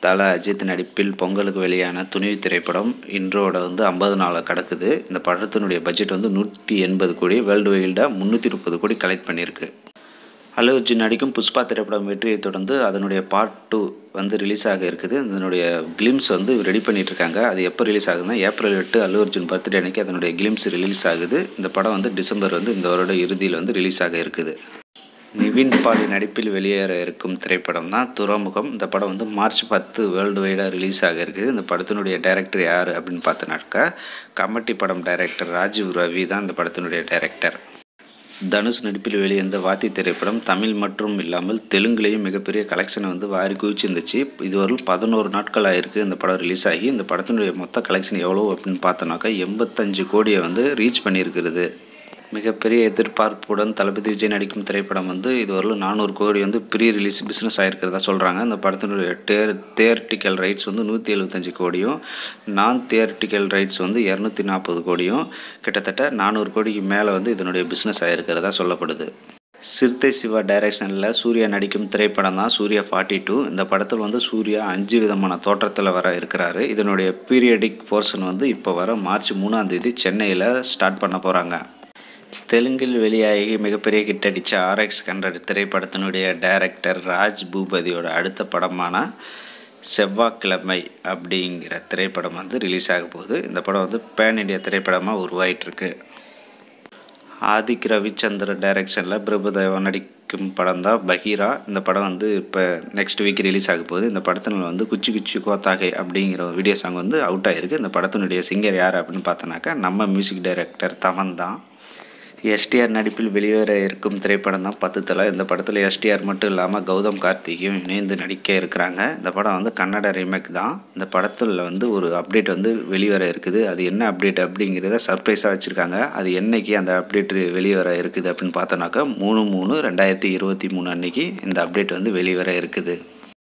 தல அஜித் நடிப்பில் பொங்கலுக்கு வெளியான துணிவு திரைப்படம் இன்றோட வந்து ஐம்பது நாளை கடக்குது இந்த படத்தினுடைய பட்ஜெட் வந்து நூற்றி எண்பது கோடி வேர்ல்டு வைல்டாக முந்நூற்றி முப்பது கோடி கலெக்ட் பண்ணியிருக்கு அல்லு அர்ஜுன் நடிக்கும் புஷ்பா திரைப்படம் வெற்றியை தொடர்ந்து அதனுடைய பார்ட் டூ வந்து ரிலீஸ் ஆக இருக்குது அதனுடைய கிளிம்ஸ் வந்து ரெடி பண்ணிட்டு இருக்காங்க அது எப்போ ரிலீஸ் ஆகுதுன்னா ஏப்ரல் எட்டு அல்லு அர்ஜுன் பர்த்டே அன்னைக்கு அதனுடைய கிளிம்ஸ் ரிலீஸ் ஆகுது இந்த படம் வந்து டிசம்பர் வந்து இந்த வருட இறுதியில் வந்து ரிலீஸ் ஆக இருக்குது நிவின் பாலி நடிப்பில் வெளியேற இருக்கும் திரைப்படம் தான் துறைமுகம் இந்த படம் வந்து மார்ச் பத்து வேர்ல்டு வைடாக ரிலீஸ் ஆக இருக்குது இந்த படத்தினுடைய டைரக்டர் யார் அப்படின்னு பார்த்தோன்னாக்கா கமட்டி படம் டைரக்டர் ராஜீவ் ரவி தான் இந்த படத்தினுடைய டைரக்டர் தனுஷ் நடிப்பில் வெளிவந்த வாத்தி திரைப்படம் தமிழ் மற்றும் இல்லாமல் தெலுங்குலேயும் மிகப்பெரிய கலெக்ஷனை வந்து வாரி குவிச்சிருந்துச்சு இதுவரை பதினோரு நாட்கள் ஆயிருக்கு இந்த படம் ரிலீஸ் ஆகி இந்த படத்தினுடைய மொத்த கலெக்ஷன் எவ்வளோ அப்படின்னு பார்த்தோன்னாக்கா எண்பத்தஞ்சு கோடியை வந்து ரீச் பண்ணியிருக்கிறது மிகப்பெரிய எதிர்பார்ப்புடன் தளபதி விஜய் நடிக்கும் திரைப்படம் வந்து இதுவரையிலும் நானூறு கோடி வந்து ப்ரீ ரிலீஸ் பிஸ்னஸ் ஆகிருக்கிறதா சொல்கிறாங்க இந்த படத்தினுடைய தேர் தியேர்டிக்கல் ரைட்ஸ் வந்து நூற்றி எழுபத்தஞ்சு கோடியும் நான் தியேர்டிக்கல் ரைட்ஸ் வந்து இரநூத்தி நாற்பது கோடியும் கிட்டத்தட்ட நானூறு கோடிக்கு மேலே வந்து இதனுடைய பிஸ்னஸ் ஆகிருக்கிறதா சொல்லப்படுது சிறுத்தை சிவா டைரக்ஷனில் சூர்யா நடிக்கும் திரைப்படம் தான் சூர்யா ஃபார்ட்டி டூ இந்த படத்தில் வந்து சூர்யா அஞ்சு விதமான தோற்றத்தில் வர இருக்கிறாரு இதனுடைய பீரியடிக் போர்ஷன் வந்து இப்போ வர மார்ச் மூணாம் தேதி சென்னையில் ஸ்டார்ட் பண்ண போகிறாங்க தெலுங்கில் வெளியாகி மிகப்பெரிய ஹிட் அடித்த ஆர்எக்ஸ் ஹண்ட்ரட் திரைப்படத்தினுடைய டைரக்டர் ராஜ் பூபதியோட அடுத்த படமான செவ்வாய்க்கிழமை அப்படிங்கிற திரைப்படம் வந்து ரிலீஸ் ஆக போகுது இந்த படம் வந்து பேன் இண்டியா திரைப்படமாக உருவாயிட்டிருக்கு ஆதிக் ரவிச்சந்திர டைரக்ஷனில் பிரபுதேவா நடிக்கும் படம் தான் பஹீரா இந்த படம் வந்து இப்போ நெக்ஸ்ட் வீக் ரிலீஸ் ஆக போகுது இந்த படத்தில் வந்து குச்சி குச்சி கோத்தாகை அப்படிங்கிற ஒரு வீடியோ சாங் வந்து அவுட் ஆகிருக்கு இந்த படத்தினுடைய சிங்கர் யார் அப்படின்னு பார்த்தோன்னாக்கா நம்ம மியூசிக் டைரக்டர் தமன் தான் எஸ்டிஆர் நடிப்பில் வெளியேற இருக்கும் திரைப்படம் தான் பத்து தலை இந்த படத்தில் எஸ்டிஆர் மட்டும் இல்லாமல் கௌதம் கார்த்திகையும் இணைந்து நடிக்க இருக்கிறாங்க இந்த படம் வந்து கன்னட ரீமேக் தான் இந்த படத்தில் வந்து ஒரு அப்டேட் வந்து வெளிவர இருக்குது அது என்ன அப்டேட் அப்படிங்கிறத சர்ப்ரைஸாக வச்சுருக்காங்க அது என்னைக்கு அந்த அப்டேட் வெளிவர இருக்குது அப்படின்னு பார்த்தோன்னாக்கா மூணு மூணு ரெண்டாயிரத்தி இருபத்தி மூணு அன்னைக்கு இந்த அப்டேட் வந்து வெளிவர இருக்குது